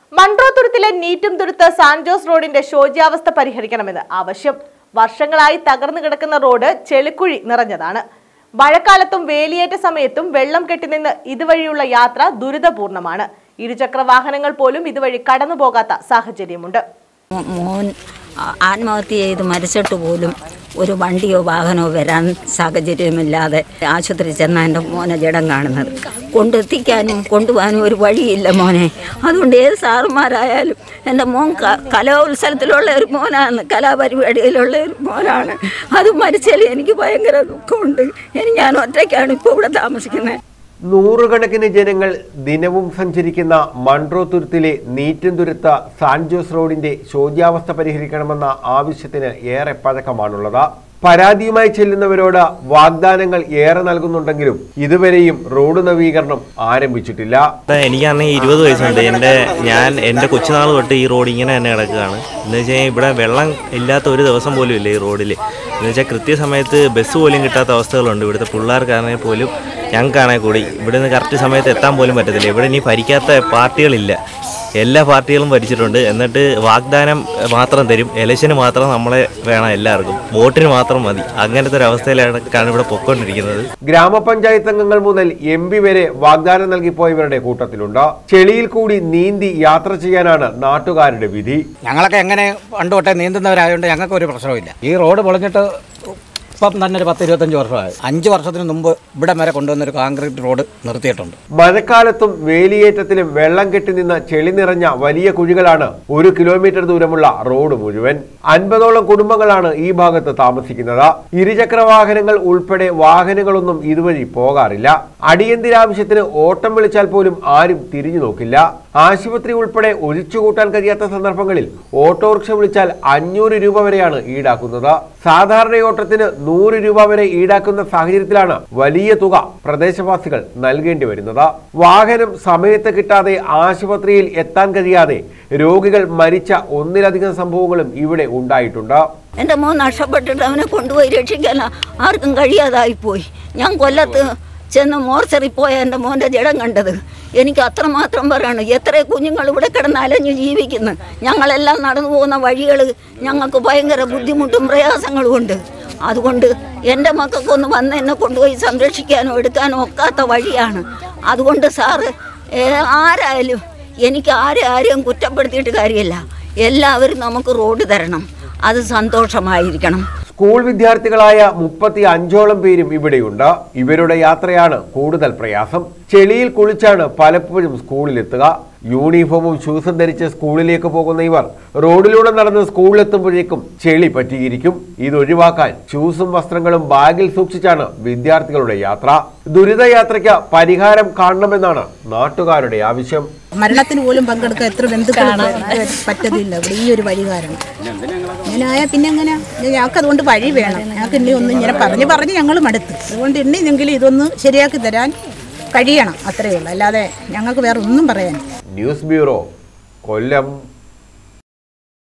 മൺട്രോത്തുരുത്തിലെ നീറ്റും തുരുത്ത് San Jose റോഡിന്റെ ശോച്യാവസ്ഥ പരിഹരിക്കണമെന്ന് ആവശ്യം വർഷങ്ങളായി തകർന്നു കിടക്കുന്ന റോഡ് ചെളിക്കുഴി നിറഞ്ഞതാണ് മഴക്കാലത്തും വേലിയേറ്റ സമയത്തും വെള്ളം കെട്ടിനിന്ന് ഇതുവഴിയുള്ള യാത്ര ദുരിതപൂർണമാണ് ഇരുചക്ര വാഹനങ്ങൾ പോലും ഇതുവഴി കടന്നുപോകാത്ത സാഹചര്യമുണ്ട് മോ- മോൻ ആ- ആത്മഹത്യ ചെയ്ത് മരിച്ചിട്ട് പോലും ഒരു വണ്ടിയോ വാഹനമോ വരാൻ സാഹചര്യമില്ലാതെ ആശുപത്രി ചെന്ന എൻ്റെ മോനെ ജഡം കാണുന്നത് കൊണ്ടെത്തിക്കാനും കൊണ്ടുപോകാനും ഒരു വഴിയില്ല മോനെ അതുകൊണ്ട് ഏത് സാറുമാരായാലും എൻ്റെ മോൻ ക- കലോത്സവത്തിലുള്ള ഒരു മോനാണ് കലാപരിപാടിയിലുള്ള ഒരു മോനാണ് അത് മരിച്ചാൽ എനിക്ക് ഭയങ്കര ദുഃഖമുണ്ട് ഇനി ഞാൻ ഒറ്റയ്ക്കാണ് ഇപ്പോൾ ഇവിടെ താമസിക്കുന്നത് നൂറുകണക്കിന് ജനങ്ങൾ ദിനവും സഞ്ചരിക്കുന്ന മൺട്രോത്തുരുത്തിലെ നീറ്റുംതുരുത്ത സാൻജോസ് റോഡിന്റെ ശോച്യാവസ്ഥ പരിഹരിക്കണമെന്ന ആവശ്യത്തിന് ഏറെ പഴക്കമാണുള്ളത് പരാതിയുമായി ചെല്ലുന്നവരോട് വാഗ്ദാനങ്ങൾ ഏറെ നൽകുന്നുണ്ടെങ്കിലും ഇതുവരെയും റോഡ് നവീകരണം ആരംഭിച്ചിട്ടില്ല എനിക്കാണെങ്കിൽ ഇരുപത് വയസ്സുണ്ട് എൻ്റെ ഞാൻ എൻ്റെ കൊച്ചുനാൾ തൊട്ട് ഈ റോഡ് ഇങ്ങനെ തന്നെ കിടക്കുകയാണ് എന്ന് വെച്ച് കഴിഞ്ഞാൽ ഇവിടെ വെള്ളം ഇല്ലാത്ത ഒരു ദിവസം പോലും ഇല്ല ഈ റോഡിൽ എന്ന് വെച്ചാൽ കൃത്യസമയത്ത് ബസ് പോലും കിട്ടാത്ത അവസ്ഥകളുണ്ട് ഇവിടുത്തെ പിള്ളേർക്കാണെങ്കിൽ പോലും ഞങ്ങൾക്കാണെങ്കിൽ കൂടി ഇവിടെ നിന്ന് കറക്റ്റ് സമയത്ത് എത്താൻ പോലും പറ്റത്തില്ല ഇവിടെ ഇനി ഭരിക്കാത്ത പാർട്ടികളില്ല എല്ലാ പാർട്ടികളും ഭരിച്ചിട്ടുണ്ട് എന്നിട്ട് വാഗ്ദാനം മാത്രം തരും ഇലക്ഷന് മാത്രം നമ്മളെ വേണം എല്ലാവർക്കും വോട്ടിന് മാത്രം മതി അങ്ങനത്തെ ഒരു അവസ്ഥയിലാണ് ഇവിടെ പൊയ്ക്കൊണ്ടിരിക്കുന്നത് ഗ്രാമപഞ്ചായത്ത് അംഗങ്ങൾ മുതൽ എം പി വരെ വാഗ്ദാനം നൽകിപ്പോയവരുടെ കൂട്ടത്തിലുണ്ട് ചെളിയിൽ കൂടി നീന്തി യാത്ര ചെയ്യാനാണ് നാട്ടുകാരുടെ വിധി ഞങ്ങളൊക്കെ എങ്ങനെ പണ്ട് തൊട്ടേ നീന്തുന്നവരായതുകൊണ്ട് ഞങ്ങൾക്ക് ഒരു പ്രശ്നവുമില്ല ഈ റോഡ് പൊളിഞ്ഞിട്ട് ഇപ്പം തന്നെ ഒരു പത്ത് ഇരുപത്തഞ്ച് വർഷമായി അഞ്ച് വർഷത്തിന് മുമ്പ് ഇവിടം വരെ കൊണ്ടുവന്നൊരു കോൺക്രീറ്റ് റോഡ് നിർത്തിയിട്ടുണ്ട് മഴക്കാലത്തും വേലിയേറ്റത്തിലും വെള്ളം കെട്ടി നിന്ന് ചെളി നിറഞ്ഞ വലിയ കുഴികളാണ് ഒരു കിലോമീറ്റർ ദൂരമുള്ള റോഡ് മുഴുവൻ അൻപതോളം കുടുംബങ്ങളാണ് ഈ ഭാഗത്ത് താമസിക്കുന്നത് ഇരുചക്ര വാഹനങ്ങൾ ഉൾപ്പെടെ വാഹനങ്ങളൊന്നും ഇതുവഴി പോകാറില്ല അടിയന്തരാവശ്യത്തിന് ഓട്ടം വിളിച്ചാൽ പോലും ആരും തിരിഞ്ഞു നോക്കില്ല ആശുപത്രി ഉൾപ്പെടെ ഒഴിച്ചുകൂട്ടാൻ കഴിയാത്ത സന്ദർഭങ്ങളിൽ ഓട്ടോറിക്ഷ വിളിച്ചാൽ അഞ്ഞൂറ് രൂപ വരെയാണ് ഈടാക്കുന്നത് സാധാരണ ഓട്ടത്തിന് നൂറ് രൂപ വരെ ഈടാക്കുന്ന സാഹചര്യത്തിലാണ് വലിയ തുക പ്രദേശവാസികൾ നൽകേണ്ടി വരുന്നത് വാഹനം സമയത്ത് കിട്ടാതെ ആശുപത്രിയിൽ എത്താൻ കഴിയാതെ രോഗികൾ മരിച്ച ഒന്നിലധികം സംഭവങ്ങളും ഇവിടെ ഉണ്ടായിട്ടുണ്ട് എൻ്റെ മോൻ നഷ്ടപ്പെട്ടിട്ട് അവനെ കൊണ്ടുപോയി രക്ഷിക്കാൻ ആർക്കും കഴിയാതായിപ്പോയി ഞാൻ കൊല്ലത്ത് ചെന്ന് മോർച്ചറി പോയ എൻ്റെ മോൻ്റെ ജഡം കണ്ടത് എനിക്ക് അത്രമാത്രം പറയണം എത്ര കുഞ്ഞുങ്ങൾ ഇവിടെ കിടന്ന് അലഞ്ഞു ജീവിക്കുന്നു ഞങ്ങളെല്ലാം നടന്നു പോകുന്ന വഴികൾ ഞങ്ങൾക്ക് ഭയങ്കര ബുദ്ധിമുട്ടും പ്രയാസങ്ങളും ഉണ്ട് അതുകൊണ്ട് എൻ്റെ മക്കൾക്കൊന്ന് വന്ന് എന്നെ കൊണ്ടുപോയി സംരക്ഷിക്കാനോ എടുക്കാനോ ഒക്കാത്ത വഴിയാണ് അതുകൊണ്ട് സാറ് ഏ, ആരായാലും എനിക്ക് ആരെ ആരെയും കുറ്റപ്പെടുത്തിയിട്ട് കാര്യമില്ല എല്ലാവരും നമുക്ക് റോഡ് തരണം അത് സന്തോഷമായിരിക്കണം സ്കൂൾ വിദ്യാർത്ഥികളായ മുപ്പത്തി അഞ്ചോളം പേരും ഇവിടെയുണ്ട് ഇവരുടെ യാത്രയാണ് കൂടുതൽ പ്രയാസം ചെളിയിൽ കുളിച്ചാണ് പലപ്പോഴും സ്കൂളിലെത്തുക യൂണിഫോമും ഷൂസും ധരിച്ച് സ്കൂളിലേക്ക് പോകുന്ന ഇവർ റോഡിലൂടെ നടന്ന് സ്കൂളിലെത്തുമ്പോഴേക്കും ചെളി പറ്റിയിരിക്കും ഇതൊഴിവാക്കാൻ ഷൂസും വസ്ത്രങ്ങളും ബാഗിൽ സൂക്ഷിച്ചാണ് വിദ്യാർത്ഥികളുടെ യാത്ര ദുരിതയാത്രയ്ക്ക് പരിഹാരം കാണണമെന്നാണ് നാട്ടുകാരുടെ ആവശ്യം മരണത്തിന് പോലും പങ്കെടുക്കാൻ എത്ര ബന്ധുക്കൾ പറ്റത്തില്ല ഇവിടെ ഈ ഒരു വഴി കാരണം ഇങ്ങനെ ആയാൽ പിന്നെ എങ്ങനെ ഞങ്ങൾക്ക് അതുകൊണ്ട് വഴി വേണം ഞങ്ങൾക്ക് ഇനി ഒന്നും ഇങ്ങനെ പറഞ്ഞ് പറഞ്ഞ് ഞങ്ങൾ മടുത്ത് അതുകൊണ്ട് ഇന്നെങ്കിലും ഇതൊന്ന് ശരിയാക്കി തരാൻ കഴിയണം അത്രയേ ഉള്ളൂ അല്ലാതെ ഞങ്ങൾക്ക് വേറെ ഒന്നും പറയാനില്ല ന്യൂസ് ബ്യൂറോ കൊല്ലം